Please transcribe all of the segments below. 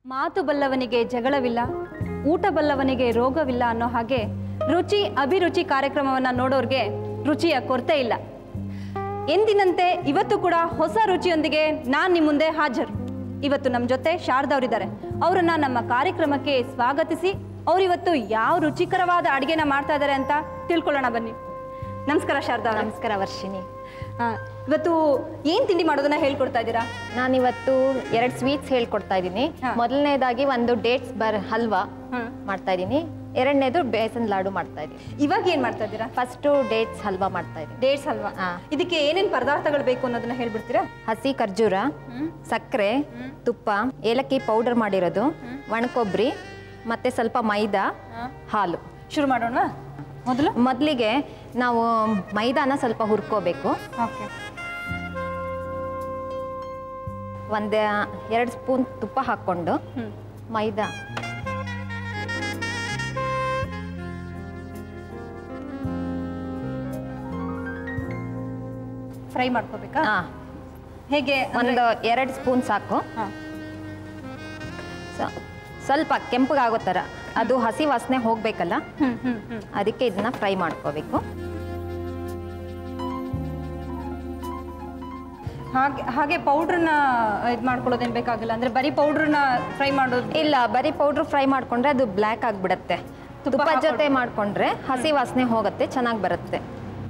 ಮಾತು ಬಲ್ಲವನಿಗೆ ಜಗಳವಿಲ್ಲ ಊಟ ಬಲ್ಲವನಿಗೆ ರೋಗವಿಲ್ಲ ಅನ್ನೋ ಹಾಗೆ ರುಚಿ ಅಭಿರುಚಿ ಕಾರ್ಯಕ್ರಮವನ್ನು ನೋಡೋರ್ಗೆ ರುಚಿಯ ಕೊರತೆ ಇಲ್ಲ ಎಂದಿನಂತೆ ಇವತ್ತು ಕೂಡ ಹೊಸ ರುಚಿಯೊಂದಿಗೆ ನಾನು ನಿಮ್ಮ ಮುಂದೆ ಹಾಜರು ಇವತ್ತು ನಮ್ಮ ಜೊತೆ ಶಾರದಾ ಅವರಿದ್ದಾರೆ ಅವರನ್ನ ನಮ್ಮ ಕಾರ್ಯಕ್ರಮಕ್ಕೆ ಸ್ವಾಗತಿಸಿ ಅವರಿವತ್ತು ಯಾವ ರುಚಿಕರವಾದ ಅಡುಗೆನ ಮಾಡ್ತಾ ಇದ್ದಾರೆ ಅಂತ ತಿಳ್ಕೊಳ್ಳೋಣ ಬನ್ನಿ ನಮಸ್ಕಾರ ಶಾರದಾ ಅವರೇ. ನಮಸ್ಕಾರ ವರ್ಷಿನಿ ಆ, ಇವತ್ತು ಏನ್ ತಿಂಡಿ ಮಾಡೋದನ್ನ ಹೇಳ್ಕೊಡ್ತಾ ಇದ್ದೀರಾ ನಾನಿವತ್ತು ಎರಡು ಸ್ವೀಟ್ಸ್ ಹೇಳ್ಕೊಡ್ತಾ ಇದ್ದೀನಿ ಹಾ. ಮೊದಲನೇದಾಗಿ ಒಂದು ಡೇಟ್ಸ್ ಬರ್ ಹಲ್ವಾ ಹ್ಮ್. ಮಾಡ್ತಾ ಇದ್ದೀನಿ ಎರಡನೇದು ಬೇಸನ್ ಲಾಡು ಮಾಡ್ತಾ ಇದ್ದೀನಿ ಇವಾಗ ಏನ್ ಮಾಡ್ತಾ ಇದ್ದೀರಾ ಫಸ್ಟು ಡೇಟ್ಸ್ ಹಲ್ವಾ ಮಾಡ್ತಾ ಇದ್ದೀನಿ ಡೇಟ್ಸ್ ಅಲ್ವಾ ಹಾ. ಇದಕ್ಕೆ ಏನೇನ್ ಪದಾರ್ಥಗಳು ಬೇಕು ಅನ್ನೋದನ್ನ ಹೇಳ್ಬಿಡ್ತೀರಾ ಹಸಿ ಖರ್ಜೂರ ಸಕ್ಕರೆ ತುಪ್ಪ ಏಲಕ್ಕಿ ಪೌಡರ್ ಮಾಡಿರೋದು ಒಣಕೊಬ್ಬರಿ ಮತ್ತೆ ಸ್ವಲ್ಪ ಮೈದಾ ಹಾಲು ಶುರು ಮಾಡೋಣ ಮೊದಲು ಮೊದಲಿಗೆ ನಾವು ಮೈದಾನ ಸ್ವಲ್ಪ ಹುರ್ಕೋಬೇಕು ಓಕೆ ಒಂದು ಎರಡು ಸ್ಪೂನ್ ತುಪ್ಪ ಹಾಕ್ಕೊಂಡು ಹ್ಮ್ ಮೈದಾ ಫ್ರೈ ಮಾಡ್ಕೋಬೇಕಾ ಹಾ ಹೇಗೆ ಒಂದು ಎರಡು ಸ್ಪೂನ್ ಸಾಕು ಹಾ. ಸ- ಸ್ವಲ್ಪ ಕೆಂಪಗಾಗೋ ಥರ ಅದು ಹಸಿ ವಾಸನೆ ಹೋಗಬೇಕಲ್ಲ ಹ್ಮ್ ಹ್ಮ್ ಹ್ಮ್ ಅದಕ್ಕೆ ಇದನ್ನ ಫ್ರೈ ಮಾಡ್ಕೋಬೇಕು ಹಾಗೆ ಹಾಗೆ ಪೌಡ್ರನ್ನ ಇದು ಮಾಡ್ಕೊಳ್ಳೋದೇನು ಬೇಕಾಗಿಲ್ಲ ಅಂದ್ರೆ ಬರೀ ಪೌಡ್ರನ್ನ ಫ್ರೈ ಮಾಡೋದು ಇಲ್ಲ ಬರೀ ಪೌಡ್ರ್ ಫ್ರೈ ಮಾಡ್ಕೊಂಡ್ರೆ ಅದು ಬ್ಲ್ಯಾಕ್ ಆಗಿಬಿಡತ್ತೆ ತುಪ್ಪ ತುಪ್ಪ ಹಾಕೊಂಡು- ಜೊತೆ ಮಾಡ್ಕೊಂಡ್ರೆ ಹಸಿ ವಾಸನೆ ಹೋಗುತ್ತೆ ಚೆನ್ನಾಗಿ ಬರುತ್ತೆ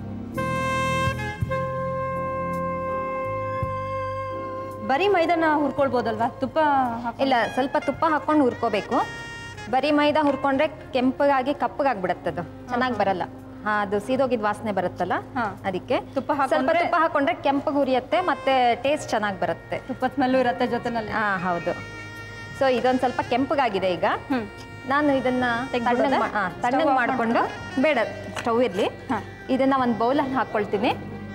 ಬರೀ ಮೈದಾನ ಹುರ್ಕೊಳ್ಬೋದಲ್ವಾ ತುಪ್ಪ ಹಾಕಿ ಇಲ್ಲ ಸ್ವಲ್ಪ ತುಪ್ಪ ಹಾಕೊಂಡು ಹುರ್ಕೋಬೇಕು ಬರೀ ಮೈದಾ ಹುರ್ಕೊಂಡ್ರೆ ಕೆಂಪಗಾಗಿ ಕಪ್ಪಗಾಗ್ಬಿಡತ್ತೆ ಅದು ಚೆನ್ನಾಗಿ ಬರಲ್ಲ ಹಾ, ಅದು ಸೀದೋಗಿದ್ ವಾಸನೆ ಬರುತ್ತಲ್ಲ ಹಾ. ಅದಕ್ಕೆ ತುಪ್ಪ ಸ್ವಲ್ಪ ಹಾಕೊಂಡ್ರೆ- ತುಪ್ಪ ಹಾಕೊಂಡ್ರೆ ಕೆಂಪಗೆ ಹುರಿಯತ್ತೆ ಮತ್ತೆ ಟೇಸ್ಟ್ ಚೆನ್ನಾಗಿ ಬರುತ್ತೆ ತುಪ್ಪದ ಸ್ಮೆಲ್ಲು ಇರತ್ತೆ ಜೊತೆನಲ್ಲಿ ಹಾ ಹೌದು ಸೊ ಇದೊಂದು ಸ್ವಲ್ಪ ಕೆಂಪಗಾಗಿದೆ ಈಗ ಹ್ಮ್ ನಾನು ಇದನ್ನ ತೆಗ್ದ್ಬಿಡೋದಾ? ತಣ್ಣಗೆ ಮಾ- ಹಾ, Stove ತಣ್ಣಗೆ off ಮಾಡಿಕೊಂಡು ಬೇಡ ಸ್ಟವ್ ಇರಲಿ ಹಾ. ಇದನ್ನ ಒಂದು ಬೌಲಲ್ಲಿ ಹಾಕ್ಕೊಳ್ತೀನಿ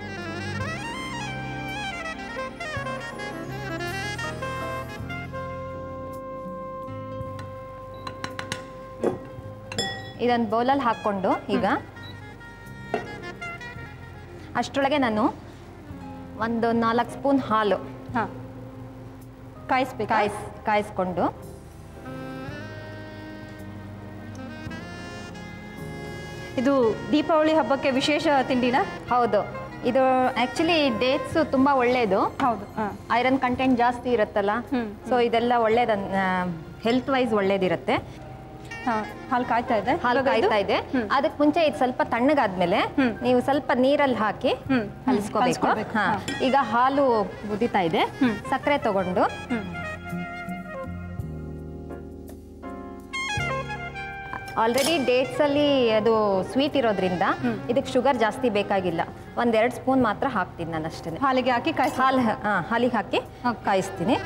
ಇದೊಂದು ಬೌಲಲ್ಲಿ ಹಾಕ್ಕೊಂಡು ಈಗ ಅಷ್ಟರೊಳಗೆ ನಾನು ಒಂದು ನಾಲ್ಕು ಸ್ಪೂನ್ ಹಾಲು ಹಾ ಕಾಯಿಸ್ಬೇಕಾ ಕಾಯಿಸ್ ಕಾಯಿಸ್ಕೊಂಡು ಇದು ದೀಪಾವಳಿ ಹಬ್ಬಕ್ಕೆ ವಿಶೇಷ ತಿಂಡಿನಾ ಹೌದು ಇದು ಆ್ಯಕ್ಚುಲಿ ಡೇಟ್ಸು ತುಂಬ ಒಳ್ಳೆಯದು ಹೌದು ಹಾ ಐರನ್ ಕಂಟೆಂಟ್ ಜಾಸ್ತಿ ಇರುತ್ತಲ್ಲ ಹ್ಮ್, ಸೊ ಇದೆಲ್ಲ ಒಳ್ಳೇದ ಹೆಲ್ತ್ ವೈಸ್ ಒಳ್ಳೇದಿರುತ್ತೆ ಹಾ ಹಾಲು ಕಾಯ್ತಾ ಇದೆ ಹಾಲು ಇವಾಗ ಇದು- ಕಾಯ್ತಾ ಇದೆ ಹ್ಮ್. ಅದಕ್ಕೆ ಮುಂಚೆ ಇದು ಸ್ವಲ್ಪ ತಣ್ಣಗಾದ್ಮೇಲೆ ಹ್ಮ್. ನೀವು ಸ್ವಲ್ಪ ನೀರಲ್ಲಿ ಹಾಕಿ ಹ್ಮ್, ಹ್ಮ್, ಕಲಿಸ್ಕೋಬೇಕು ಕಲಿಸ್ಕೊಳ್ಬೇಕು, ಹಾ ಹಾ. ಈಗ ಹಾಲು ಕುದೀತಾ ಇದೆ ಹ್ಮ್. ಸಕ್ಕರೆ ತಗೊಂಡು ಹ್ಮ್ ಆಲ್ರೆಡಿ ಡೇಟ್ಸ್ ಅಲ್ಲಿ ಅದು ಸ್ವೀಟ್ ಇರೋದ್ರಿಂದ ಹ್ಮ್. ಇದಕ್ಕೆ ಶುಗರ್ ಜಾಸ್ತಿ ಬೇಕಾಗಿಲ್ಲ ಒಂದೆರಡು ಸ್ಪೂನ್ ಮಾತ್ರ ಹಾಕ್ತೀನಿ ನಾನು ಅಷ್ಟೇ ಹಾಲಿಗೆ ಹಾಕಿ ಕಾಯಿಸಿ ಹಾಲು ಹಾಲಿಗೆ ಹಾಕಿ Okay. ಕಾಯಿಸ್ತೀನಿ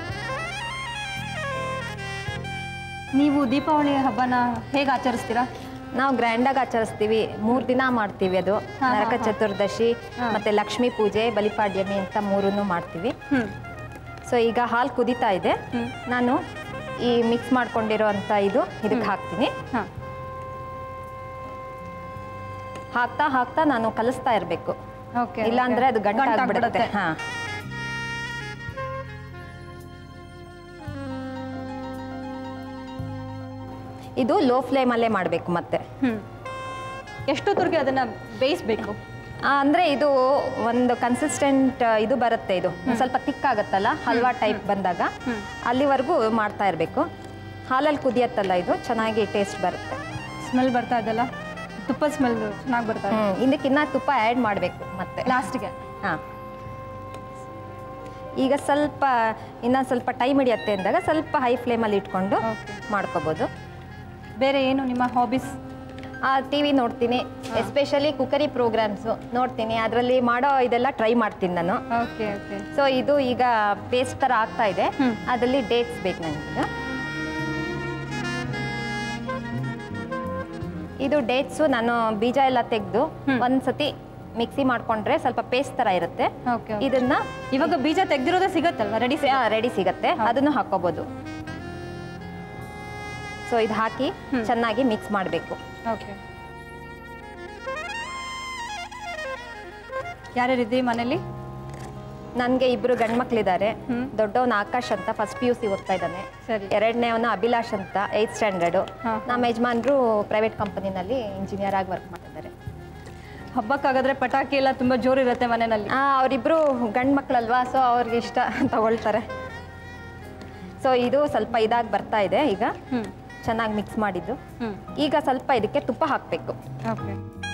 ನೀವು ದೀಪಾವಳಿ ಹಬ್ಬನ ಹೇಗೆ ಆಚರಿಸ್ತೀರಾ ನಾವು ಗ್ರ್ಯಾಂಡಾಗಿ ಆಚರಿಸ್ತೀವಿ ಮೂರು ದಿನ ಮಾಡ್ತೀವಿ ಅದು ಹಾ, ನರಕ ಹಾ. ಚತುರ್ದಶಿ ಹಾ. ಮತ್ತೆ ಲಕ್ಷ್ಮೀ ಪೂಜೆ ಬಲಿಪಾಡ್ಯಮಿ ಅಂತ ಮೂರನ್ನು ಮಾಡ್ತೀವಿ ಹ್ಮ್ ಸೊ ಈಗ ಹಾಲು ಕುದೀತಾ ಇದೆ ಹ್ಮ್. ನಾನು ಈ ಮಿಕ್ಸ್ ಮಾಡ್ಕೊಂಡಿರೋ ಅಂತ ಇದು ಇದಕ್ಕೆ ಹಾಕ್ತೀನಿ ಹಾ ಹಾಕ್ತಾ ಹಾಕ್ತಾ ನಾನು ಕಲಿಸ್ತಾ ಇರಬೇಕು ಓಕೆ ಇಲ್ಲಾಂದ್ರೆ ಅದು ಗಂಟಾಗ್ಬಿಡುತ್ತೆ ಹಾ ಇದು ಲೋ ಫ್ಲೇಮಲ್ಲೇ ಮಾಡಬೇಕು ಮತ್ತೆ ಹ್ಮ್ ಎಷ್ಟೊತ್ತವರೆಗೆ ಅದನ್ನ ಬೇಯಿಸ್ಬೇಕು ಆ, ಅಂದ್ರೆ ಇದು ಒಂದು ಕನ್ಸಿಸ್ಟೆಂಟ್ ಇದು ಬರುತ್ತೆ ಇದು ಒಂದ್ ಸ್ವಲ್ಪ ತಿಕ್ ಆಗುತ್ತಲ್ಲ ಹಲ್ವಾ ಟೈಪ್ ಬಂದಾಗ ಹ್ಮ್. ಅಲ್ಲಿವರೆಗೂ ಮಾಡ್ತಾ ಇರಬೇಕು ಹಾಲಲ್ಲಿ ಕುದಿಯತ್ತಲ್ಲ ಇದು ಚೆನ್ನಾಗಿ ಟೇಸ್ಟ್ ಬರುತ್ತೆ ಸ್ಮೆಲ್ ಬರ್ತಾ ಇದೆಲ್ಲ ತುಪ್ಪದ ಸ್ಮೆಲ್ ಚೆನ್ನಾಗಿ ಬರ್ತಾ ಇದೆ ಹ್ಮ್ ಇದಕ್ಕಿನ್ನ ತುಪ್ಪ ಆ್ಯಡ್ ಮಾಡಬೇಕು ಮತ್ತೆ ಲಾಸ್ಟ್ಗೆ ಹಾಂ ಈಗ ಸ್ವಲ್ಪ ಇನ್ನೊಂದು ಸ್ವಲ್ಪ ಟೈಮ್ ಹಿಡಿಯತ್ತೆ ಅಂದಾಗ ಸ್ವಲ್ಪ ಹೈ ಫ್ಲೇಮಲ್ಲಿ ಇಟ್ಕೊಂಡು Okay. ಮಾಡ್ಕೋಬೋದು ಬೇರೆ ಏನು ನಿಮ್ಮ ಹಾಬೀಸ್ ಟಿ ವಿ ನೋಡ್ತೀನಿ ಎಸ್ಪೆಷಲಿ ಕುಕ್ಕರಿ ಪ್ರೋಗ್ರಾಮ್ಸು ನೋಡ್ತೀನಿ ಅದರಲ್ಲಿ ಮಾಡೋ ಇದೆಲ್ಲ ಟ್ರೈ ಮಾಡ್ತೀನಿ ನಾನು ಓಕೆ ಓಕೆ ಸೊ ಇದು ಈಗ ಪೇಸ್ಟ್ ಥರ ಆಗ್ತಾ ಇದೆ ಹ್ಮ್. ಅದರಲ್ಲಿ ಡೇಟ್ಸ್ ಬೇಕು ನನಗೆ ಇದು ಡೇಟ್ಸು ನಾನು ಬೀಜ ಎಲ್ಲ ತೆಗೆದು ಹ್ಮ್. ಒಂದ್ಸತಿ ಮಿಕ್ಸಿ ಮಾಡ್ಕೊಂಡ್ರೆ ಸ್ವಲ್ಪ ಪೇಸ್ಟ್ ಥರ ಇರುತ್ತೆ ಓಕೆ ಇದನ್ನ ಇವಾಗ ಬೀಜ ತೆಗ್ದಿರೋದೇ ಸಿಗತ್ತಲ್ವಾ ರೆಡಿ ರೆಡಿ ಸಿಗತ್ತೆ ಅದನ್ನು ಹಾಕೋಬಹುದು ಸೊ ಇದು ಹಾಕಿ ಹ್ಮ್. ಚೆನ್ನಾಗಿ ಮಿಕ್ಸ್ ಮಾಡಬೇಕು ಓಕೆ ಯಾರ್ಯಾರು ಇದ್ದೀರಿ ಮನೇಲಿ ನನಗೆ ಇಬ್ರು ಗಂಡು ಮಕ್ಳಿದ್ದಾರೆ ದೊಡ್ಡವನು ಆಕಾಶ್ ಅಂತ ಫಸ್ಟ್ ಪಿ ಯು ಸಿ ಓದ್ತಾ ಇದ್ದಾನೆ ಸರಿ ಎರಡನೇವನು ಅಭಿಲಾಷ್ ಅಂತ ಏಯ್ತ್ ಸ್ಟ್ಯಾಂಡರ್ಡು ಹಾ. ನಮ್ಮ ಯಜಮಾನ್ರು ಪ್ರೈವೇಟ್ ಕಂಪನಿನಲ್ಲಿ ಇಂಜಿನಿಯರ್ ಆಗಿ ವರ್ಕ್ ಮಾಡ್ತಿದ್ದಾರೆ ಹಬ್ಬಕ್ಕಾಗಾದ್ರೆ ಪಟಾಕಿ ಎಲ್ಲ ತುಂಬ ಜೋರಿರುತ್ತೆ ಮನೆಯಲ್ಲಿ ಆ, ಅವರಿಬ್ರು ಗಂಡು ಮಕ್ಕಳಲ್ವಾ ಸೊ ಅವ್ರಿಗೆ ಇಷ್ಟ ತಗೊಳ್ತಾರೆ ಸೊ ಇದು ಸ್ವಲ್ಪ ಇದಾಗಿ ಬರ್ತಾ ಇದೆ ಈಗ ಹ್ಞೂ ಚೆನ್ನಾಗಿ ಮಿಕ್ಸ್ ಮಾಡಿದ್ದು ಹ್ಞೂ ಈಗ ಸ್ವಲ್ಪ ಇದಕ್ಕೆ ತುಪ್ಪ ಹಾಕಬೇಕು ಓಕೆ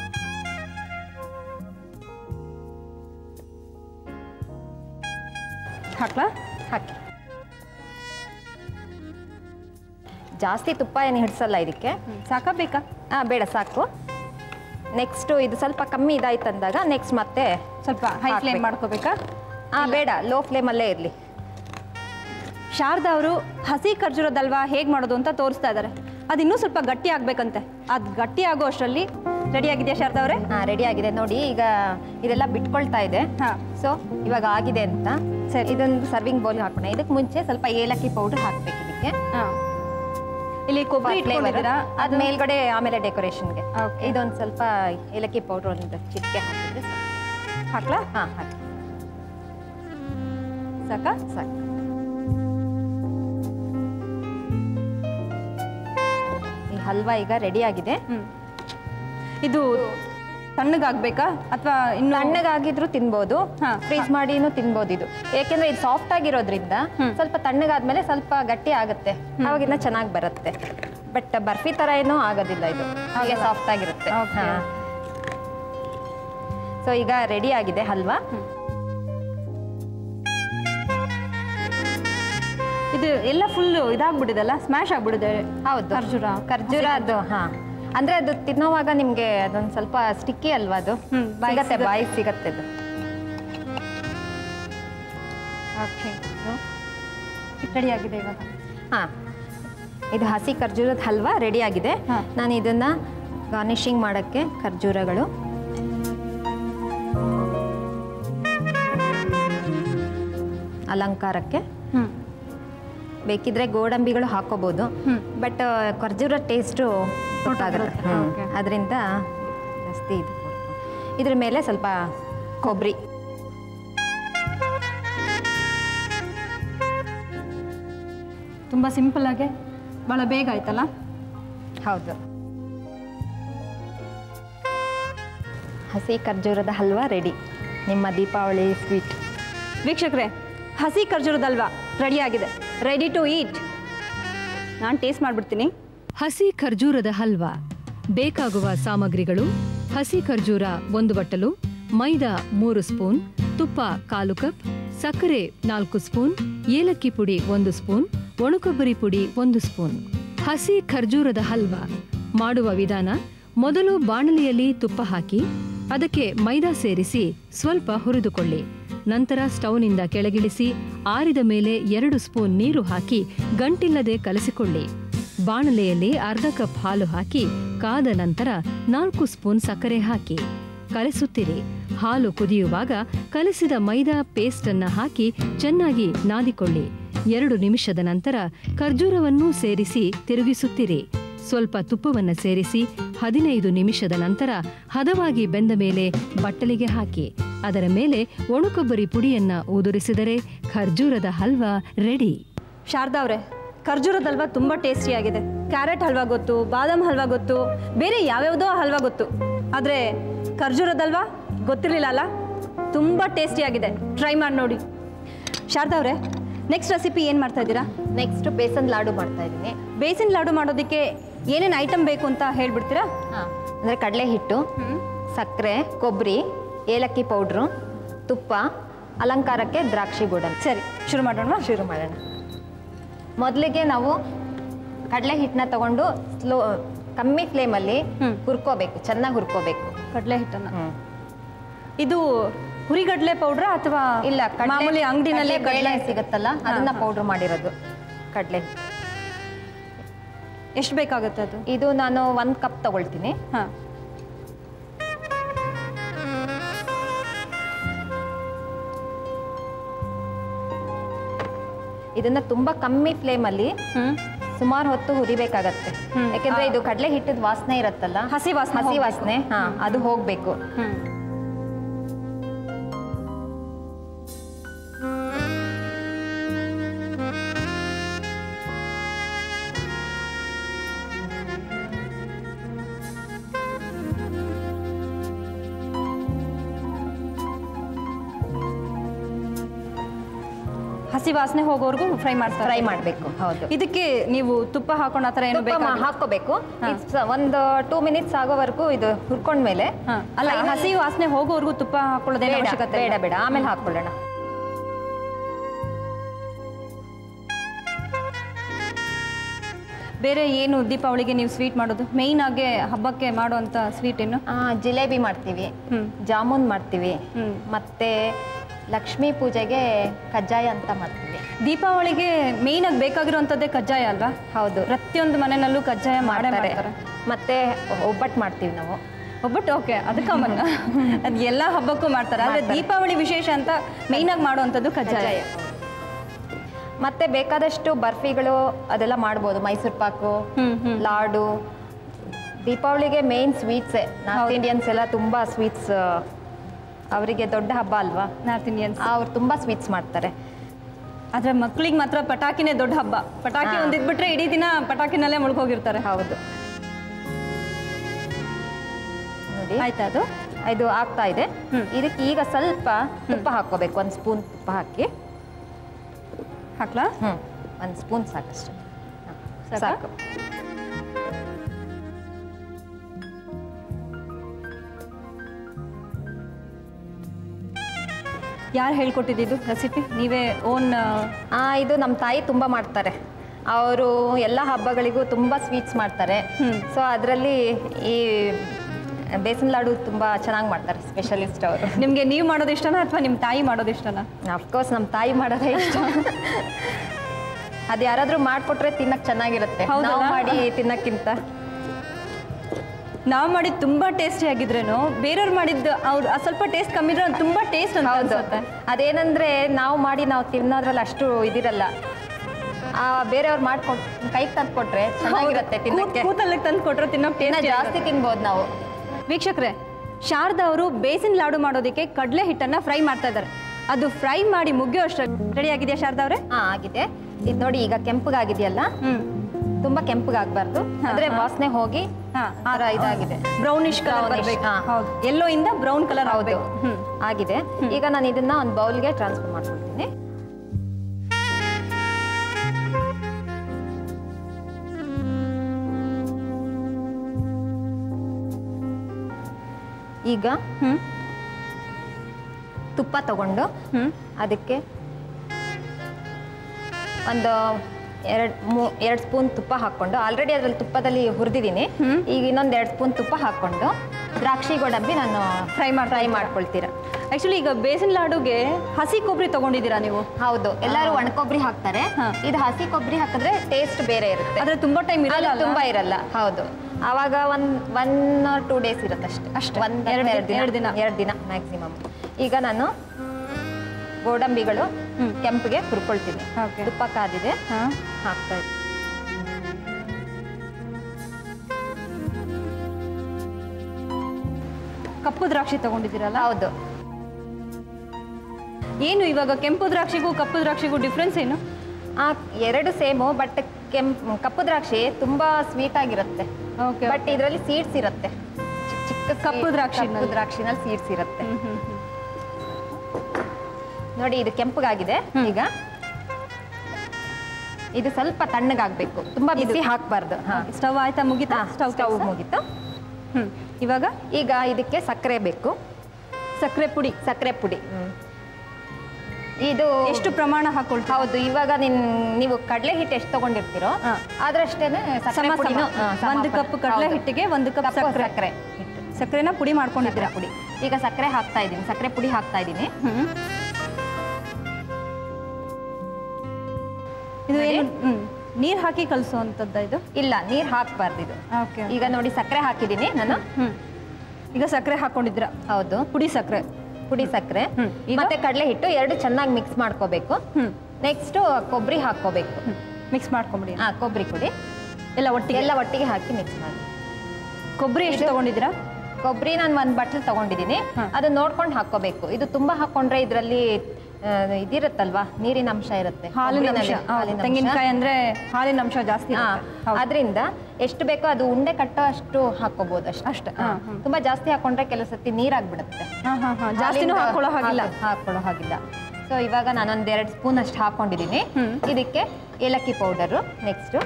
ಹಾಕ್ಲಾ ಹಾಕಿ ಜಾಸ್ತಿ ತುಪ್ಪ ಏನು ಹಿಡ್ಸಲ್ಲ ಇದಕ್ಕೆ ಸಾಕಾ ಬೇಕಾ ಹಾಂ ಬೇಡ ಸಾಕು ನೆಕ್ಸ್ಟು ಇದು ಸ್ವಲ್ಪ ಕಮ್ಮಿ ಇದಾಯ್ತು ಅಂದಾಗ ನೆಕ್ಸ್ಟ್ ಮತ್ತೆ ಸ್ವಲ್ಪ ಹೈ ಫ್ಲೇಮ್ ಹಾಕ್ಬೇಕು. ಮಾಡ್ಕೋಬೇಕಾ ಹಾಂ ಬೇಡ ಲೋ ಫ್ಲೇಮಲ್ಲೇ ಇರಲಿ ಶಾರದಾ ಅವರು ಹಸಿ ಖರ್ಜೂರದಲ್ವಾ ಹೇಗೆ ಮಾಡೋದು ಅಂತ ತೋರಿಸ್ತಾ ಇದ್ದಾರೆ ಅದು ಇನ್ನೂ ಸ್ವಲ್ಪ ಗಟ್ಟಿ ಆಗ್ಬೇಕಂತೆ ಅದು ಗಟ್ಟಿ ಆಗೋ ಅಷ್ಟರಲ್ಲಿ ರೆಡಿ ಆಗಿದೆಯಾ ಶಾರದಾ ಅವರೇ ಹಾಂ ರೆಡಿ ಆಗಿದೆ ನೋಡಿ ಈಗ ಇದೆಲ್ಲ ಬಿಟ್ಕೊಳ್ತಾ ಇದೆ ಹಾಂ ಸೊ ಇವಾಗ ಆಗಿದೆ ಅಂತ ಸರಿ. ಇದೊಂದು ಸರ್ವಿಂಗ್ ಬೌಲ್ ಹಾಕೋಣ ಇದಕ್ಕೆ ಮುಂಚೆ ಸ್ವಲ್ಪ ಏಲಕ್ಕಿ ಪೌಡರ್ ಹಾಕ್ಬೇಕು ಇದಕ್ಕೆ ಹಾಂ ಇಲ್ಲಿ ಕೊಬ್ಬರಿ ಫ್ಲೇವರ್ ಇಟ್ಕೊಂಡಿದ್ದೀರಾ ಅದ್ ಮೇಲ್ಗಡೆ ಆಮೇಲೆ ಡೆಕೋರೇಷನ್ಗೆ Okay. ಇದೊಂದು ಸ್ವಲ್ಪ ಏಲಕ್ಕಿ ಪೌಡರ್ ಒಂದು ಚಿಟಿಕೆ ಹಾಕಿದ್ರೆ ಹಾಕ್ಲಾ ಹಾಂ ಹಾಕಿ ಸಾಕಾ ಸಾಕು ಈ ಹಲ್ವಾ ಈಗ ರೆಡಿ ಆಗಿದೆ ಹ್ಞೂ ಇದು ತಣ್ಣಗಾಗ್ಬೇಕಾ ಅಥವಾ ಇನ್ನು ತಣ್ಣಗಾಗಿದ್ರು ತಿನ್ಬೋದು ಹಾ. ಫ್ರೀಸ್ ಮಾಡಿನೂ ತಿನ್ಬೋದು ಇದು ಯಾಕೆಂದ್ರೆ ಇದು ಸಾಫ್ಟ್ ಆಗಿರೋದ್ರಿಂದ ಸ್ವಲ್ಪ ತಣ್ಣಗಾದ್ಮೇಲೆ ಸ್ವಲ್ಪ ಗಟ್ಟಿ ಆಗುತ್ತೆ ಅವಾಗಿನ್ನ ಚೆನ್ನಾಗಿ ಬರುತ್ತೆ ಬಟ್ ಬರ್ಫಿ ತರ ಏನೂ ಆಗೋದಿಲ್ಲ ಇದು ಹಾಗೆ ಸಾಫ್ಟ್ ಆಗಿರುತ್ತೆ Okay. ಸೊ ಈಗ ರೆಡಿ ಆಗಿದೆ ಹಲ್ವಾ ಇದು ಎಲ್ಲ ಫುಲ್ಲು ಇದಾಗ್ಬಿಟ್ಟಿದೆಲ್ಲ ಸ್ಮ್ಯಾಶ್ ಆಗ್ಬಿಟ್ಟಿದೆ ಹೌದು ಖರ್ಜೂರ ಖರ್ಜೂರ ಅದು ಹಾ ಅಂದ್ರೆ ಅದು ತಿನ್ನೋವಾಗ ನಿಮ್ಗೆ ಅದೊಂದು ಸ್ವಲ್ಪ ಸ್ಟಿಕ್ಕಿ ಅಲ್ವಾ ಅದು ಹ್ಮ್, ಬಾಯಿಗೆ ಸಿಗತ್ತೆ ಸಿಗತ್ತೆ. ಬಾಯಿ ಸಿಗತ್ತೆ ಅದು ಓಕೆ ರೆಡಿ ಆಗಿದೆ ಇವಾಗ ಹಾ ಇದು ಹಸಿ ಖರ್ಜೂರದ ಹಲ್ವಾ ರೆಡಿ ಆಗಿದೆ ಹಾ. ನಾನು ಇದನ್ನ ಗಾರ್ನಿಶಿಂಗ್ ಮಾಡಕ್ಕೆ ಖರ್ಜೂರಗಳು ಅಲಂಕಾರಕ್ಕೆ ಹ್ಞೂ ಬೇಕಿದ್ರೆ ಗೋಡಂಬಿಗಳು ಹಾಕೋಬಹುದು ಹ್ಮ್. ಬಟ್ ಖರ್ಜೂರ ಟೇಸ್ಟು ಗೊತ್ತಾಗುತ್ತೆ ಬರುತ್ತೆ. Okay. ಅದರಿಂದ ಜಾಸ್ತಿ ಇದು ಇದ್ರ ಮೇಲೆ ಸ್ವಲ್ಪ ಕೊಬ್ಬರಿ ತುಂಬ ಸಿಂಪಲ್ ಆಗಿ ಭಾಳ ಬೇಗ ಆಯ್ತಲ್ಲ ಹೌದು ಹಸಿ ಖರ್ಜೂರದ ಹಲ್ವಾ ರೆಡಿ ನಿಮ್ಮ ದೀಪಾವಳಿ ಸ್ವೀಟ್ ವೀಕ್ಷಕರೇ ಹಸಿ ಖರ್ಜೂರದಲ್ವಾ ರೆಡಿ ಆಗಿದೆ ರೆಡಿ ಟು ಈಟ್ ನಾನು ಟೇಸ್ಟ್ ಮಾಡಿಬಿಡ್ತೀನಿ ಹಸಿ ಖರ್ಜೂರದ ಹಲ್ವಾ ಬೇಕಾಗುವ ಸಾಮಗ್ರಿಗಳು ಹಸಿ ಖರ್ಜೂರ ಒಂದು ಬಟ್ಟಲು ಮೈದಾ ಮೂರು ಸ್ಪೂನ್ ತುಪ್ಪ ಕಾಲು ಕಪ್ ಸಕ್ಕರೆ ನಾಲ್ಕು ಸ್ಪೂನ್ ಏಲಕ್ಕಿ ಪುಡಿ ಒಂದು ಸ್ಪೂನ್ ಒಣಕೊಬ್ಬರಿ ಪುಡಿ ಒಂದು ಸ್ಪೂನ್ ಹಸಿ ಖರ್ಜೂರದ ಹಲ್ವಾ ಮಾಡುವ ವಿಧಾನ ಮೊದಲು ಬಾಣಲಿಯಲ್ಲಿ ತುಪ್ಪ ಹಾಕಿ ಅದಕ್ಕೆ ಮೈದಾ ಸೇರಿಸಿ ಸ್ವಲ್ಪ ಹುರಿದುಕೊಳ್ಳಿ ನಂತರ ಸ್ಟವ್ನಿಂದ ಕೆಳಗಿಳಿಸಿ ಆರಿದ ಮೇಲೆ ಎರಡು ಸ್ಪೂನ್ ನೀರು ಹಾಕಿ ಗಂಟಿಲ್ಲದೆ ಕಲಸಿಕೊಳ್ಳಿ ಬಾಣಲೆಯಲ್ಲಿ ಅರ್ಧ ಕಪ್ ಹಾಲು ಹಾಕಿ ಕಾದ ನಂತರ ನಾಲ್ಕು ಸ್ಪೂನ್ ಸಕ್ಕರೆ ಹಾಕಿ ಕಲಸುತ್ತಿರಿ ಹಾಲು ಕುದಿಯುವಾಗ ಕಲಸಿದ ಮೈದಾ ಪೇಸ್ಟ್ ಅನ್ನ ಹಾಕಿ ಚೆನ್ನಾಗಿ ನಾದಿಕೊಳ್ಳಿ ಎರಡು ನಿಮಿಷದ ನಂತರ ಖರ್ಜೂರವನ್ನೂ ಸೇರಿಸಿ ತಿರುಗಿಸುತ್ತಿರಿ ಸ್ವಲ್ಪ ತುಪ್ಪವನ್ನ ಸೇರಿಸಿ ಹದಿನೈದು ನಿಮಿಷದ ನಂತರ ಹದವಾಗಿ ಬೆಂದ ಮೇಲೆ ಬಟ್ಟಲಿಗೆ ಹಾಕಿ ಅದರ ಮೇಲೆ ಒಣಕೊಬ್ಬರಿ ಪುಡಿಯನ್ನ ಉದುರಿಸಿದರೆ ಖರ್ಜೂರದ ಹಲ್ವಾ ರೆಡಿ ಶಾರದಾ ಅವರೇ ಖರ್ಜೂರದ ಹಲ್ವಾ ತುಂಬ ಟೇಸ್ಟಿಯಾಗಿದೆ ಕ್ಯಾರೆಟ್ ಹಲ್ವಾ ಗೊತ್ತು ಬಾದಾಮ್ ಹಲ್ವಾ ಗೊತ್ತು ಬೇರೆ ಯಾವ್ಯಾವುದೋ ಹಲ್ವಾ ಗೊತ್ತು ಆದರೆ ಖರ್ಜೂರದ ಹಲ್ವಾ ಗೊತ್ತಿರಲಿಲ್ಲ ಅಲ್ಲ ತುಂಬ ಟೇಸ್ಟಿಯಾಗಿದೆ ಟ್ರೈ ಮಾಡಿ ನೋಡಿ ಶಾರದಾ ಅವರೇ ನೆಕ್ಸ್ಟ್ ರೆಸಿಪಿ ಏನು ಮಾಡ್ತಾ ಇದ್ದೀರಾ ನೆಕ್ಸ್ಟ್ ಬೇಸನ್ ಲಾಡು ಮಾಡ್ತಾ ಇದ್ದೀನಿ ಬೇಸಿನ್ ಲಾಡು ಮಾಡೋದಕ್ಕೆ ಏನೇನು ಐಟಮ್ ಬೇಕು ಅಂತ ಹೇಳ್ಬಿಡ್ತೀರಾ ಅಂದರೆ ಕಡಲೆ ಹಿಟ್ಟು ಸಕ್ಕರೆ ಕೊಬ್ಬರಿ ಏಲಕ್ಕಿ ಪೌಡ್ರು ತುಪ್ಪ ಅಲಂಕಾರಕ್ಕೆ ದ್ರಾಕ್ಷಿ ಗೋಡಂಬಿ ಸರಿ ಶುರು ಮಾಡೋಣ ಶುರು ಮಾಡೋಣ ಮೊದಲಿಗೆ ನಾವು ಕಡಲೆ ಹಿಟ್ಟನ್ನ ತಗೊಂಡು ಸ್ಲೋ ಕಮ್ಮಿ ಫ್ಲೇಮಲ್ಲಿ ಹ್ಮ್. ಹುರ್ಕೋಬೇಕು ಚೆನ್ನಾಗಿ ಹುರ್ಕೋಬೇಕು ಕಡಲೆ ಹಿಟ್ಟನ್ನು ಇದು ಹುರಿಗಡಲೆ ಪೌಡ್ರಾ ಅಥವಾ ಇಲ್ಲ ಕಡ್ಲೆ- ಮಾಮೂಲಿ ಅಂಗಡಿನಲ್ಲಿ ಕಡ್ಲೆ ಬೇಳೆ ಕಡಲೆ ಸಿಗುತ್ತಲ್ಲ ಅದನ್ನ ಪೌಡ್ರ್ ಮಾಡಿರೋದು ಕಡಲೆ ಎಷ್ಟು ಬೇಕಾಗುತ್ತೆ ಅದು ಇದು ನಾನು ಒಂದು ಕಪ್ ತಗೊಳ್ತೀನಿ ಹಾಂ ಇದನ್ನ ತುಂಬಾ ಕಮ್ಮಿ ಫ್ಲೇಮಲ್ಲಿ ಹ್ಞೂ ಸುಮಾರು ಹೊತ್ತು ಹುರಿಬೇಕಾಗತ್ತೆ ಹ್ಮ್. ಯಾಕೆಂದ್ರೆ ಇದು ಕಡಲೆ ಹಿಟ್ಟದ ವಾಸನೆ ಇರುತ್ತಲ್ಲ ಹಸಿ ವಾಸನೆ ಹಸಿ ಹೋಗ್ಬೇಕು. ವಾಸನೆ ಹಾ ಅದು ಹೋಗ್ಬೇಕು ಹ್ಞೂ ಹಸಿ ವಾಸನೆ ಹೋಗೋವರೆಗೂ ಫ್ರೈ ಮಾಡ್ತಾರೆ ಫ್ರೈ ಮಾಡಬೇಕು ಹೌದು ಇದಕ್ಕೆ ನೀವು ತುಪ್ಪ ಹಾಕೊಂಡು ಆ ಥರ ಏನು ತುಪ್ಪ ಮಾ- ಹಾಕೋಬೇಕು ಇದ್ ಸ- ಒಂದು ಟೂ ಮಿನಿಟ್ಸ್ ಆಗೋವರೆಗೂ ಇದು ಹುರ್ಕೊಂಡ್ಮೇಲೆ ಅಲ್ಲ ಹಸಿ ವಾಸನೆ ಹೋಗೋವರೆಗೂ ತುಪ್ಪ ಹಾಕೊಳ್ಳೋದೇನು ಬೇಡ ಅವಶ್ಯಕತೆ ಬೇಡ ಇಲ್ಲ. ಬೇಡ ಆಮೇಲೆ ಹಾಕೊಳ್ಳೋಣ ಬೇರೆ ಏನು ದೀಪಾವಳಿಗೆ ನೀವು ಸ್ವೀಟ್ ಮಾಡೋದು ಮೇಯ್ನ್ ಆಗಿ ಹಬ್ಬಕ್ಕೆ ಮಾಡುವಂಥ ಸ್ವೀಟ್ ಏನು ಆ, ಜಿಲೇಬಿ ಮಾಡ್ತೀವಿ ಹ್ಮ್. ಜಾಮೂನ್ ಮಾಡ್ತೀವಿ ಹ್ಮ್. ಮತ್ತೆ ಲಕ್ಷ್ಮೀ ಪೂಜೆಗೆ ಕಜ್ಜಾಯ ಅಂತ ಮಾಡ್ತೀವಿ ದೀಪಾವಳಿಗೆ ಮೇಯ್ನ್ ಆಗಿ ಬೇಕಾಗಿರುವಂಥದ್ದೇ ಕಜ್ಜಾಯ ಅಲ್ವಾ ಹೌದು ಪ್ರತಿಯೊಂದು ಮನೆಯಲ್ಲೂ ಕಜ್ಜಾಯ ಮಾಡೇ ಮಾಡ್ತಾರೆ ಮಾಡ್ತಾರೆ ಮತ್ತೆ ಒಬ್ಬಟ್ಟು ಮಾಡ್ತೀವಿ ನಾವು ಒಬ್ಬಟ್ಟು ಓಕೆ ಅದು ಕಾಮನ್ ಅದು ಎಲ್ಲ ಹಬ್ಬಕ್ಕೂ ಮಾಡ್ತಾರೆ ಆದರೆ ದೀಪಾವಳಿ ವಿಶೇಷ ಅಂತ ಮೇಯ್ನ್ ಆಗಿ ಮಾಡುವಂಥದ್ದು ಕಜ್ಜಾಯ ಕಜ್ಜಾಯ ಮತ್ತೆ ಬೇಕಾದಷ್ಟು ಬರ್ಫಿಗಳು ಅದೆಲ್ಲ ಮಾಡ್ಬೋದು ಮೈಸೂರು ಪಾಕು ಹ್ಮ್ ಹ್ಮ್ ಲಾಡು ದೀಪಾವಳಿಗೆ ಮೇನ್ ಸ್ವೀಟ್ಸೇ ನಾರ್ತ್ ಇಂಡಿಯನ್ಸ್ ಎಲ್ಲ ತುಂಬ ಸ್ವೀಟ್ಸ್ ಅವರಿಗೆ ದೊಡ್ಡ ಹಬ್ಬ ಅಲ್ವಾ ನಾರ್ತ್ ಇಂಡಿಯನ್ಸ್ ಅವ್ರು ತುಂಬ ಸ್ವೀಟ್ಸ್ ಮಾಡ್ತಾರೆ ಆದ್ರೆ ಮಕ್ಳಿಗೆ ಮಾತ್ರ ಪಟಾಕಿನೇ ದೊಡ್ಡ ಹಬ್ಬ ಪಟಾಕಿ ಹಾ. ಒಂದಿದ್ಬಿಟ್ರೆ ಇಡೀ ದಿನ ಪಟಾಕಿನಲ್ಲೇ ಮುಳ್ಕೋಗಿರ್ತಾರೆ ಹೌದು ನೋಡಿ ಆಯ್ತಾ ಅದು ಇದು ಆಗ್ತಾ ಇದೆ ಹ್ಮ್. ಇದಕ್ಕೆ ಈಗ ಸ್ವಲ್ಪ ತುಪ್ಪ ಹಾಕೋಬೇಕು ಒಂದು ಸ್ಪೂನ್ ತುಪ್ಪ ಹಾಕಿ ಹಾಕ್ಲಾ ಹ್ಞೂ ಒಂದು ಸ್ಪೂನ್ ಸಾಕಷ್ಟು ಹ, ಸಾಕಾ? ಸಾಕು ಯಾರು ಹೇಳ್ಕೊಟ್ಟಿದ್ದು ರೆಸಿಪಿ ನೀವೇ ಓನ್ ಆ, ಇದು ನಮ್ಮ ತಾಯಿ ತುಂಬ ಮಾಡ್ತಾರೆ ಅವರು ಎಲ್ಲ ಹಬ್ಬಗಳಿಗೂ ತುಂಬ ಸ್ವೀಟ್ಸ್ ಮಾಡ್ತಾರೆ ಹ್ಮ್. ಸೊ ಅದರಲ್ಲಿ ಈ ಬೇಸನ್ ಲಾಡು ತುಂಬ ಚೆನ್ನಾಗಿ ಮಾಡ್ತಾರೆ ಸ್ಪೆಷಲಿಸ್ಟ್ ಅವರು ನಿಮ್ಗೆ ನೀವು ಮಾಡೋದು ಇಷ್ಟನಾ ಅಥವಾ ನಿಮ್ಮ ತಾಯಿ ಮಾಡೋದು ಇಷ್ಟನಾ ಅಫ್ಕೋರ್ಸ್ ನಮ್ಮ ತಾಯಿ ಮಾಡೋದೇ ಇಷ್ಟ ಅದು ಯಾರಾದರೂ ಮಾಡಿಕೊಟ್ರೆ ತಿನ್ನಕ್ಕೆ ಚೆನ್ನಾಗಿರುತ್ತೆ ಹೌದಲ್ಲ? ನಾವು ಮಾಡಿ ತಿನ್ನಕ್ಕಿಂತ ನಾವು ಮಾಡಿದ್ ತುಂಬಾ ಟೇಸ್ಟಿ ಆಗಿದ್ರೇನು ಬೇರೆಯವ್ರು ಮಾಡಿದ್ದು ಅವ್ರು ಅದ್ ಸ್ವಲ್ಪ ಟೇಸ್ಟ್ ಕಮ್ಮಿ ಇದ್ರೆ ಅದು ತುಂಬಾ ಟೇಸ್ಟ್ ಅಂತ ಹೌದು ಅನ್ಸುತ್ತೆ ಅದೇನಂದ್ರೆ ನಾವು ಮಾಡಿ ನಾವು ತಿನ್ನೋದ್ರಲ್ಲಿ ಅಷ್ಟು ಇದಿರಲ್ಲ ಆ ಬೇರೆಯವ್ರು ಮಾಡ್ಕೊಟ್ ಕೈಗೆ ತಂದು ಕೊಟ್ರೆ ಚೆನ್ನಾಗಿರುತ್ತೆ ತಿನ್ನಕ್ಕೆ ಕೂತಲ್ಲಿ ತಂದು ಕೊಟ್ರೆ ತಿನ್ನೋಕೆ ಇನ್ನ ಟೇಸ್ಟ್ ಜಾಸ್ತಿ ತಿನ್ಬೋದು ನಾವು ವೀಕ್ಷಕರೇ ಶಾರದಾ ಅವರು ಬೇಸಿನ್ ಲಾಡು ಮಾಡೋದಕ್ಕೆ ಕಡಲೆ ಹಿಟ್ಟನ್ನ ಫ್ರೈ ಮಾಡ್ತಾ ಇದ್ದಾರೆ ಅದು ಫ್ರೈ ಮಾಡಿ ಮುಗಿಯೋ ಅಷ್ಟರಲ್ಲಿ ರೆಡಿ ಆಗಿದೆಯಾ ಶಾರದಾ ಅವರೇ ಹಾ ಆಗಿದೆ ಇದು ನೋಡಿ ಈಗ ಕೆಂಪಗಾಗಿದೆಯಲ್ಲ ಹ್ಮ್ ತುಂಬಾ ಕೆಂಪಗಾಗಬಾರ್ದು ಅಂದ್ರೆ ವಾಸನೆ ಹೋಗಿ ಹಾ, ಆ ಥರ ಇದಾಗಿದೆ ಬ್ರೌನಿಶ್ ಕಲರ್ Brownish, ಬರಬೇಕು ಹಾ. ಹೌದು ಎಲ್ಲೋ ಇಂದ ಬ್ರೌನ್ ಕಲರ್ ಹೌದು ಹೌದು ಹ್ಮ್ ಆಗಿದೆ ಈಗ ನಾನು ಇದನ್ನ ಒಂದು ಬೌಲ್ಗೆ ಟ್ರಾನ್ಸ್ಫರ್ ಮಾಡ್ಕೊಳ್ತೀನಿ ಈಗ ಹ್ಮ್ ತುಪ್ಪ ತಗೊಂಡು ಹ್ಮ್ ಅದಕ್ಕೆ ಒಂದು ಎರಡು ಮೂ ಎರಡು ಸ್ಪೂನ್ ತುಪ್ಪ ಹಾಕ್ಕೊಂಡು ಆಲ್ರೆಡಿ ಅದ್ರಲ್ಲಿ ತುಪ್ಪದಲ್ಲಿ ಹುರಿದಿದ್ದೀನಿ ಹ್ಮ್. ಈಗ ಇನ್ನೊಂದು ಎರಡು ಸ್ಪೂನ್ ತುಪ್ಪ ಹಾಕ್ಕೊಂಡು ದ್ರಾಕ್ಷಿ ಗೋಡಂಬಿ ನಾನು ಫ್ರೈ ಮಾಡಿ ಫ್ರೈ ಮಾಡ್ಕೊಳ್ತೀರ ಆಕ್ಚುಲಿ ಈಗ ಬೇಸಿನ್ ಲಾಡುಗೆ ಹಸಿ ಕೊಬ್ಬರಿ ತಗೊಂಡಿದ್ದೀರಾ ನೀವು ಹೌದು ಎಲ್ಲರೂ ಒಣ ಕೊಬ್ಬರಿ ಹಾಕ್ತಾರೆ ಹಾ. ಇದು ಹಸಿ ಕೊಬ್ಬರಿ ಹಾಕಿದ್ರೆ ಟೇಸ್ಟ್ ಬೇರೆ ಇರುತ್ತೆ ಆದ್ರೆ ತುಂಬಾ ಟೈಮ್ ಇರಲ್ಲ ಅದು ತುಂಬಾ ಇರಲ್ಲ ಹೌದು ಆವಾಗ one one or two days ಇರುತ್ತೆ ಅಷ್ಟೇ ಅಷ್ಟೇ. ಒಂದ್ ಎರಡ್ ಎರಡು ದಿನ ಎರಡ್ ದಿನ. ಎರಡು ದಿನ ಮ್ಯಾಕ್ಸಿಮಮ್ ಈಗ ನಾನು ಗೋಡಂಬಿಗಳು ಹ್ಮ್. ಕೆಂಪಿಗೆ ಹುರ್ಕೊಳ್ತೀನಿ Okay. ತುಪ್ಪ ಕಾದಿದೆ ಹಾ ಹಾಕ್ತಾ ಇದ್ದೀನಿ. ಕಪ್ಪು ದ್ರಾಕ್ಷಿ ತಗೊಂಡಿದ್ದೀರಲ್ಲ ಹೌದು ಏನು ಇವಾಗ ಕೆಂಪು ದ್ರಾಕ್ಷಿಗೂ ಕಪ್ಪು ದ್ರಾಕ್ಷಿಗೂ ಡಿಫ್ರೆನ್ಸ್ ಏನು ಆ ಎರಡು ಸೇಮು ಬಟ್ ಕೆಂಪ್ ಕಪ್ಪು ದ್ರಾಕ್ಷಿ ತುಂಬಾ ಸ್ವೀಟ್ ಆಗಿರುತ್ತೆ ಓಕೆ ಬಟ್ ಇದರಲ್ಲಿ ಸೀಡ್ಸ್ ಇರುತ್ತೆ ಚಿಕ್ಕ ಚಿಕ್ಕ ಕಪ್ಪು seed- ದ್ರಾಕ್ಷಿನಲ್ಲಿ. ಕಪ್ಪು ದ್ರಾಕ್ಷಿನಲ್ಲಿ ಸೀಡ್ಸ್ ಇರುತ್ತೆ ನೋಡಿ ಇದು ಕೆಂಪಗಾಗಿದೆ ಈಗ ಇದು ಸ್ವಲ್ಪ ತಣ್ಣಗಾಗ್ಬೇಕು ತುಂಬಾ ಬಿಸಿ ಹಾಕ್ಬಾರ್ದು ಹಾ ಸ್ಟವ್ ಆಯ್ತಾ ಮುಗಿತಾ ಸ್ಟವ್ ಸ್ಟವ್ ಮುಗೀತು ಹ್ಮ್ ಇವಾಗ ಈಗ ಇದಕ್ಕೆ ಸಕ್ಕರೆ ಬೇಕು ಸಕ್ಕರೆ ಪುಡಿ ಸಕ್ಕರೆ ಪುಡಿ ಇದು ಎಷ್ಟು ಪ್ರಮಾಣ ಹಾಕೊಳ್ತಾ ಹೌದು ಇವಾಗ ನಿನ್ ನೀವು ಕಡಲೆ ಹಿಟ್ಟು ಎಷ್ಟು ತಗೊಂಡಿರ್ತೀರೋ ಹಾ. ಅದ್ರಷ್ಟೇನೆ ಸಕ್ಕರೆ ಸಮ ಪುಡಿನೂ ಸಮ. ಹಾ, ಸಮ ಒಂದು ಪ- ಕಪ್ ಕಡಲೆ ಹೌದು. ಹಿಟ್ಟಿಗೆ ಒಂದು ಕಪ್ ಕಪ್ಪು ಸಕ್ಕರೆ ಸಕ್ಕರೆ ಹಿಟ್ಟು ಸಕ್ಕರೆನ ಪುಡಿ ಮಾಡ್ಕೊಂಡಿದ್ದೀರಾ ಪುಡಿ ಈಗ ಸಕ್ಕರೆ ಹಾಕ್ತಾ ಇದ್ದೀನಿ ಸಕ್ಕರೆ ಪುಡಿ ಹಾಕ್ತಾ ಇದ್ದೀನಿ ಹ್ಮ್ ಇದು ಏನು ಹ್ಮ್ ನೀರ್ ಹಾಕಿ ಕಲಸುವಂತದ್ದ ಇದು ಇಲ್ಲ ನೀರ್ ಹಾಕ್ಬಾರ್ದು ಇದು ಓಕೆ ಈಗ ನೋಡಿ ಸಕ್ಕರೆ ಹಾಕಿದ್ದೀನಿ ನಾನು ಹ್ಮ್ ಈಗ ಸಕ್ಕರೆ ಹಾಕೊಂಡಿದ್ದೀರಾ ಹೌದು ಪುಡಿ ಸಕ್ಕರೆ ಪುಡಿ ಸಕ್ಕರೆ ಹ್ಮ್. ಈಗ? ಮತ್ತೆ ಕಡಲೆ ಹಿಟ್ಟು ಎರಡು ಚೆನ್ನಾಗಿ ಮಿಕ್ಸ್ ಮಾಡ್ಕೋಬೇಕು ಹ್ಮ್ ನೆಕ್ಸ್ಟ್ ಕೊಬ್ಬರಿ ಹಾಕ್ಕೋಬೇಕು ಮಿಕ್ಸ್ ಮಾಡ್ಕೊಂಬಿಡಿ ಹಾ ಕೊಬ್ಬರಿ ಪುಡಿ ಎಲ್ಲ ಒಟ್ಟಿಗೆ ಎಲ್ಲ ಒಟ್ಟಿಗೆ ಹಾಕಿ ಮಿಕ್ಸ್ ಮಾಡಿ ಕೊಬ್ಬರಿ ಎಷ್ಟು ತಗೊಂಡಿದ್ದೀರಾ ಕೊಬ್ಬರಿ ನಾನು ಒಂದು ಬಟ್ಲು ತಗೊಂಡಿದ್ದೀನಿ ಹಾ. ಅದು ನೋಡ್ಕೊಂಡು ಹಾಕ್ಕೋಬೇಕು ಇದು ತುಂಬಾ ಹಾಕೊಂಡ್ರೆ ಇದರಲ್ಲಿ ಇದಿರುತ್ತಲ್ವಾ ನೀರಿನ ಅಂಶ ಇರುತ್ತೆ ಹಾಲಿನ ಅಂಶ ಕೊಬ್ಬರಿನಲ್ಲಿ ಹೌದು, ಹಾಲಿನ ಅಂಶ. ತೆಂಗಿನಕಾಯಿ ಅಂದ್ರೆ ಹಾಲಿನ ಅಂಶ ಜಾಸ್ತಿ ಹಾ, ಇರುತ್ತೆ. ಹೌದು. ಅದ್ರಿಂದ ಎಷ್ಟು ಬೇಕೋ ಅದು ಉಂಡೆ ಕಟ್ಟೋ ಅಷ್ಟು ಹಾಕೋಬಹುದು ಅಷ್ಟೇ ಅಷ್ಟೇ, ಹಾ. ಹಾ, ಹಾ. ತುಂಬಾ ಜಾಸ್ತಿ ಹಾಕೊಂಡ್ರೆ ಕೆಲವು ಸತಿ ನೀರಾಗ್ಬಿಡುತ್ತೆ ಹಾ ಹಾ ಹಾ ಜಾಸ್ತಿನೂ ಹಾಲಿಂದ ಹಾಕೊಳ್ಳೋ ಹಾಗಿಲ್ಲ ಹಾಕು- ಹಾಕೊಳ್ಳೋ ಹಾಗಿಲ್ಲ ಸೊ ಇವಾಗ ನಾನೊಂದು ಎರಡು ಸ್ಪೂನ್ ಅಷ್ಟು ಹಾಕೊಂಡಿದ್ದೀನಿ ಇದಕ್ಕೆ ಏಲಕ್ಕಿ ಪೌಡರು ನೆಕ್ಸ್ಟು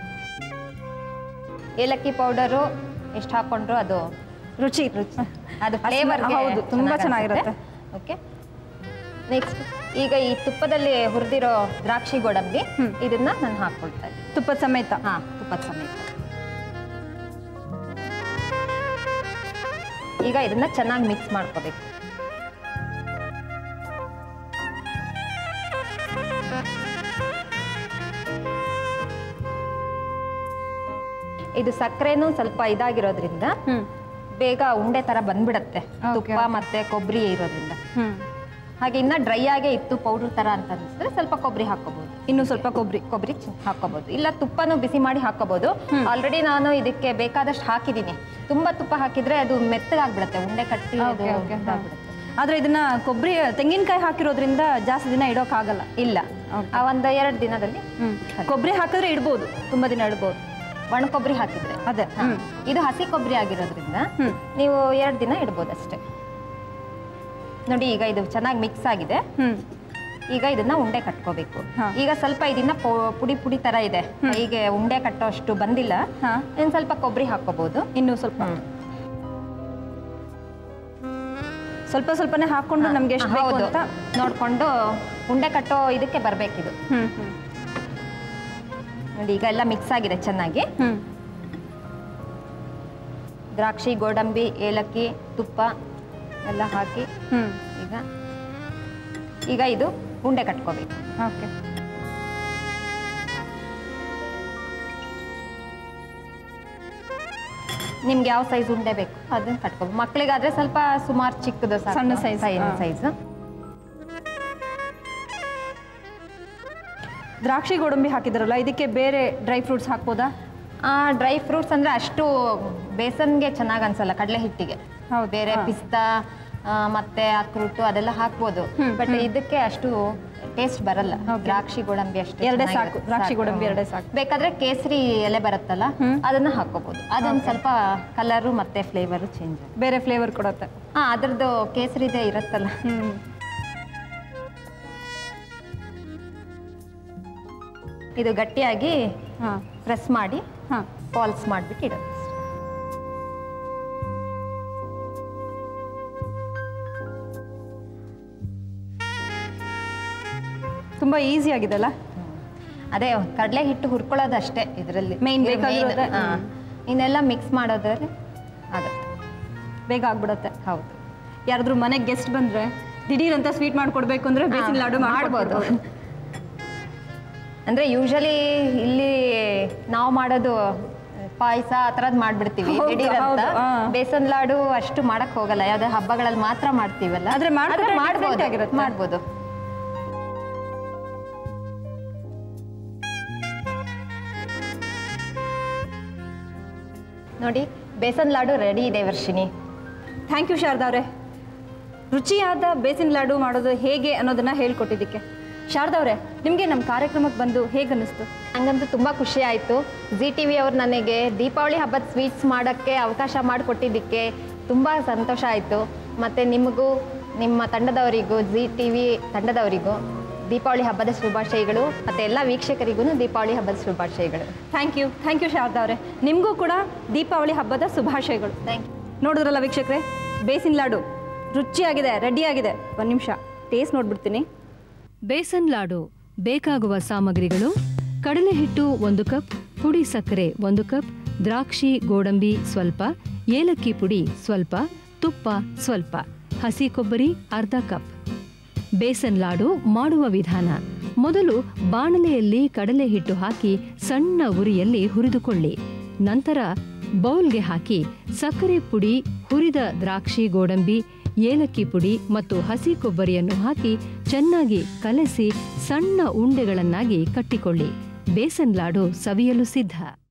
ಏಲಕ್ಕಿ ಪೌಡರು ಎಷ್ಟು ಹಾಕೊಂಡ್ರು ಅದು ರುಚಿ ರುಚಿ ಅದು ಅಸ್ಮ- ಫ್ಲೇವರ್ ಹೌದು, ತುಂಬಾ ಚೆನ್ನಾಗಿರುತ್ತೆ. ಓಕೆ ನೆಕ್ಸ್ಟ್ ಈಗ ಈ ತುಪ್ಪದಲ್ಲಿ ಹುರಿದಿರೋ ದ್ರಾಕ್ಷಿ ಗೋಡಂಬಿ ಇದನ್ನ ನಾನು ಹಾಕ್ಕೊಳ್ತಾ ಇದ್ದೀನಿ ತುಪ್ಪದ ಸಮೇತ ಹಾ ತುಪ್ಪದ ಸಮೇತ ಈಗ ಇದನ್ನ ಚೆನ್ನಾಗಿ ಮಿಕ್ಸ್ ಮಾಡ್ಕೋಬೇಕು ಇದು ಸಕ್ಕರೆನೂ ಸ್ವಲ್ಪ ಇದಾಗಿರೋದ್ರಿಂದ ಹ್ಮ್ ಬೇಗ ಉಂಡೆ ತರ ಬಂದ್ಬಿಡತ್ತೆ Okay, ತುಪ್ಪ ಮತ್ತೆ ಕೊಬ್ಬರಿ ಇರೋದ್ರಿಂದ ಹ್ಮ್ ಹಾಗೆ ಇನ್ನ ಡ್ರೈ ಆಗೇ ಇತ್ತು ಪೌಡರ್ ತರ ಅಂತ ಅನಿಸಿದ್ರೆ ಸ್ವಲ್ಪ ಕೊಬ್ಬರಿ ಹಾಕೋಬಹುದು ಇನ್ನು ಸ್ವಲ್ಪ ಕೊಬ್ಬರಿ ಕೊಬ್ಬರಿ ಹಾಕೋಬಹುದು ಇಲ್ಲ ತುಪ್ಪನೂ ಬಿಸಿ ಮಾಡಿ ಹಾಕೋಬಹುದು ಆಲ್ರೆಡಿ ನಾನು ಇದಕ್ಕೆ ಬೇಕಾದಷ್ಟು ಹಾಕಿದ್ದೀನಿ ತುಂಬಾ ತುಪ್ಪ ಹಾಕಿದ್ರೆ ಅದು ಮೆತ್ತಗಾಗ್ಬಿಡುತ್ತೆ ಉಂಡೆ ಕಟ್ಟಿ ಅದು Okay, okay, ಹಾ. ಇದಾಗ್ಬಿಡುತ್ತೆ. ಆದ್ರೆ ಇದನ್ನ ಕೊಬ್ಬರಿ ತೆಂಗಿನಕಾಯಿ ಹಾಕಿರೋದ್ರಿಂದ ಜಾಸ್ತಿ ದಿನ ಇಡೋಕ್ಕಾಗಲ್ಲ ಇಲ್ಲ Okay. ಆ ಒಂದು ಎರಡು ದಿನದಲ್ಲಿ ಹ್ಮ್ ಕೊಬ್ಬರಿ ಹಾಕಿದ್ರೆ ಇಡ್ಬೋದು ತುಂಬಾ ದಿನ ಇಡ್ಬೋದು ಒಣ ಕೊಬ್ಬರಿ ಹಾಕಿದ್ರೆ ಅದೇ ಹಾ. ಹ್ಮ್ ಇದು ಹಸಿ ಕೊಬ್ಬರಿ ಆಗಿರೋದ್ರಿಂದ ಹ್ಮ್. ನೀವು ಎರಡು ದಿನ ಇಡ್ಬೋದು ಅಷ್ಟೇ ನೋಡಿ ಈಗ ಇದು ಚೆನ್ನಾಗಿ ಮಿಕ್ಸ್ ಆಗಿದೆ ಹ್ಮ್ ಈಗ ಇದನ್ನ ಉಂಡೆ ಕಟ್ಕೋಬೇಕು ಹಾ. ಈಗ ಸ್ವಲ್ಪ ಇದನ್ನ ಪೊ- ಪುಡಿ ಪುಡಿ ತರ ಇದೆ ಹೀಗೆ ಉಂಡೆ ಕಟ್ಟೋ ಅಷ್ಟು ಬಂದಿಲ್ಲ ಹಾ ಇನ್ನು ಸ್ವಲ್ಪ ಕೊಬ್ಬರಿ ಹಾಕೋಬಹುದು ಇನ್ನು ಸ್ವಲ್ಪ ಸ್ವಲ್ಪ ಸ್ವಲ್ಪನೇ ಹಾಕೊಂಡು ನಮ್ಗೆ ಎಷ್ಟು ಬೇಕು ಹೌದು ಅಂತ ನೋಡ್ಕೊಂಡು ಉಂಡೆ ಕಟ್ಟೋ ಇದಕ್ಕೆ ಬರ್ಬೇಕಿದು ಹ್ಮ್ ಹ್ಮ್ ನೋಡಿ ಈಗ ಎಲ್ಲ ಮಿಕ್ಸ್ ಆಗಿದೆ ಚೆನ್ನಾಗಿ ಹ್ಮ್ ದ್ರಾಕ್ಷಿ ಗೋಡಂಬಿ ಏಲಕ್ಕಿ ತುಪ್ಪ ಎಲ್ಲ ಹಾಕಿ ಹ್ಮ್ ಈಗ ಈಗ ಇದು ಉಂಡೆ ಕಟ್ಕೋಬೇಕು ಓಕೆ ನಿಮ್ಗೆ ಯಾವ ಸೈಜ್ ಉಂಡೆ ಬೇಕು ಅದನ್ನ ಕಟ್ಕೋಬೇಕು ಮಕ್ಕಳಿಗಾದ್ರೆ ಸ್ವಲ್ಪ ಸುಮಾರು ಚಿಕ್ಕದು ಸಾಕು. ಸಣ್ಣ size, ಹಾ. ಸೈಜ್ ದ್ರಾಕ್ಷಿ ಗೋಡಂಬಿ ಹಾಕಿದ್ರಲ್ಲ ಇದಕ್ಕೆ ಬೇರೆ ಡ್ರೈ ಫ್ರೂಟ್ಸ್ ಹಾಕ್ಬೋದಾ ಡ್ರೈ ಫ್ರೂಟ್ಸ್ ಅಂದ್ರೆ ಅಷ್ಟು ಬೇಸನ್ಗೆ ಚೆನ್ನಾಗಿ ಅನ್ಸಲ್ಲ ಕಡಲೆ ಹಿಟ್ಟಿಗೆ ಹೌದು, ಬೇರೆ ಹಾ. ಪಿಸ್ತಾ ಆ, ಮತ್ತೆ ಅಕ್ರೂಟು ಅದೆಲ್ಲ ಹಾಕ್ಬೋದು ಹ್ಮ್, ಬಟ್ ಇದಕ್ಕೆ ಅಷ್ಟು ಟೇಸ್ಟ್ ಬರಲ್ಲ Okay. ದ್ರಾಕ್ಷಿ ಗೋಡಂಬಿ ಅಷ್ಟು ಎರಡೇ ಚೆನ್ನಾಗಿರುತ್ತೆ. ಸಾಕು, ದ್ರಾಕ್ಷಿ ಗೋಡಂಬಿ ಹ್ಮ್. ಎರಡೇ ಸಾಕು. ಬೇಕಾದ್ರೆ ಕೇಸರಿ ಎಲೆ ಬರುತ್ತಲ್ಲ ಹ್ಮ್. ಅದನ್ನ ಹಾಕೋಬಹುದು ಅದೊಂದು ಸ್ವಲ್ಪ ಕಲರು ಮತ್ತೆ ಫ್ಲೇವರು ಚೇಂಜ್ ಬೇರೆ ಫ್ಲೇವರ್ ಕೊಡುತ್ತೆ ಹಾ ಅದ್ರದ್ದು ಕೇಸರಿದೆ ಇರುತ್ತಲ್ಲ ಹ್ಮ್ ಇದು ಗಟ್ಟಿಯಾಗಿ ಹಾ ಪ್ರೆಸ್ ಮಾಡಿ ಹಾ ಪಾಲ್ಸ್ ಮಾಡಿಬಿಟ್ಟು ಇಡೋದು ತುಂಬಾ ಈಸಿ ಆಗಿದೆಲ್ಲ ಅದೇ ಕಡಲೆ ಹಿಟ್ಟು ಹುರ್ಕೊಳ್ಳೋದು ಅಷ್ಟೇ ಇದರಲ್ಲಿ Main ಬೇಕಾಗಿರೋದೇ. ಇನ್ನೆಲ್ಲ ಮಿಕ್ಸ್ ಮಾಡೋದ್ರಲ್ಲಿ ಆಗುತ್ತೆ ಬೇಗ ಆಗ್ಬಿಡತ್ತೆ ಹೌದು ಯಾರಾದ್ರೂ ಮನೆಗೆ ಗೆಸ್ಟ್ ಬಂದ್ರೆ ದಿಢೀರ್ ಅಂತ ಸ್ವೀಟ್ ಮಾಡ್ಕೊಡ್ಬೇಕು ಅಂದ್ರೆ ಬೇಸಿನ ಲಾಡು ಮಾಡ್ಬೋದು ಮಾಡ್ಬೋದು ಅಂದ್ರೆ ಯೂಶಲಿ ಇಲ್ಲಿ ನಾವು ಮಾಡೋದು ಪಾಯಸ ಆ ಥರದ್ದು ಮಾಡ್ಬಿಡ್ತೀವಿ ಹೌದು, ದಿಢೀರ್ ಅಂತ ಹೌದು, ಹಾ. ಬೇಸನ್ ಲಾಡು ಅಷ್ಟು ಮಾಡಕ್ ಹೋಗಲ್ಲ ಯಾವ್ದೇ ಹಬ್ಬಗಳಲ್ಲಿ ಮಾತ್ರ ಮಾಡ್ತೀವಲ್ಲ ಆದ್ರೆ ಮಾಡ್ಕೊಂಡ್ರೆ ಆದ್ರೆ different ಮಾಡ್ಬೋದು ಆಗಿರುತ್ತೆ. ಮಾಡ್ಬೋದು ನೋಡಿ ಬೇಸನ್ ಲಾಡು ರೆಡಿ ಇದೆ ವರ್ಷಿನಿ ಥ್ಯಾಂಕ್ ಯು ಶಾರದಾ ಅವರೇ ರುಚಿಯಾದ ಬೇಸಿನ ಲಾಡು ಮಾಡೋದು ಹೇಗೆ ಅನ್ನೋದನ್ನ ಹೇಳ್ಕೊಟ್ಟಿದ್ದಕ್ಕೆ ಶಾರದಾ ಅವರೇ ನಿಮಗೆ ನಮ್ಮ ಕಾರ್ಯಕ್ರಮಕ್ಕೆ ಬಂದು ಹೇಗೆ ಅನ್ನಿಸ್ತು ನಂಗಂತೂ ತುಂಬ ಖುಷಿ ಆಯಿತು ಜಿ ಟಿ ವಿ ಅವ್ರು ನನಗೆ ದೀಪಾವಳಿ ಹಬ್ಬದ ಸ್ವೀಟ್ಸ್ ಮಾಡೋಕ್ಕೆ ಅವಕಾಶ ಮಾಡಿಕೊಟ್ಟಿದ್ದಕ್ಕೆ ತುಂಬ ಸಂತೋಷ ಆಯಿತು ಮತ್ತು ನಿಮಗೂ ನಿಮ್ಮ ತಂಡದವರಿಗೂ ಜಿ ಟಿ ವಿ ತಂಡದವರಿಗೂ ದೀಪಾವಳಿ ಹಬ್ಬದ ಶುಭಾಶಯಗಳು ಮತ್ತು ಎಲ್ಲ ವೀಕ್ಷಕರಿಗೂ ದೀಪಾವಳಿ ಹಬ್ಬದ ಶುಭಾಶಯಗಳು thank you thank you Sharada ಅವರೇ ನಿಮಗೂ ಕೂಡ ದೀಪಾವಳಿ ಹಬ್ಬದ ಶುಭಾಶಯಗಳು ಥ್ಯಾಂಕ್ ಯು ನೋಡಿದ್ರಲ್ಲ ವೀಕ್ಷಕರೇ ಬೇಸಿನ ಲಾಡು ರುಚಿಯಾಗಿದೆ ರೆಡಿಯಾಗಿದೆ ಒಂದು ನಿಮಿಷ ಟೇಸ್ಟ್ ನೋಡ್ಬಿಡ್ತೀನಿ ಬೇಸನ್ ಲಾಡು ಬೇಕಾಗುವ ಸಾಮಗ್ರಿಗಳು ಕಡಲೆ ಹಿಟ್ಟು ಒಂದು ಕಪ್ ಪುಡಿ ಸಕ್ಕರೆ ಒಂದು ಕಪ್ ದ್ರಾಕ್ಷಿ ಗೋಡಂಬಿ ಸ್ವಲ್ಪ ಏಲಕ್ಕಿ ಪುಡಿ ಸ್ವಲ್ಪ ತುಪ್ಪ ಸ್ವಲ್ಪ ಹಸಿ ಕೊಬ್ಬರಿ ಅರ್ಧ ಕಪ್ ಬೇಸನ್ ಲಾಡು ಮಾಡುವ ವಿಧಾನ ಮೊದಲು ಬಾಣಲೆಯಲ್ಲಿ ಕಡಲೆ ಹಿಟ್ಟು ಹಾಕಿ ಸಣ್ಣ ಉರಿಯಲ್ಲಿ ಹುರಿದುಕೊಳ್ಳಿ ನಂತರ ಬೌಲ್ಗೆ ಹಾಕಿ ಸಕ್ಕರೆ ಪುಡಿ ಹುರಿದ ದ್ರಾಕ್ಷಿ ಗೋಡಂಬಿ ಏಲಕ್ಕಿ ಪುಡಿ ಮತ್ತು ಹಸಿ ಕೊಬ್ಬರಿಯನ್ನು ಹಾಕಿ ಚೆನ್ನಾಗಿ ಕಲಸಿ ಸಣ್ಣ ಉಂಡೆಗಳನ್ನಾಗಿ ಕಟ್ಟಿಕೊಳ್ಳಿ ಬೇಸನ್ ಲಾಡು ಸವಿಯಲು ಸಿದ್ಧ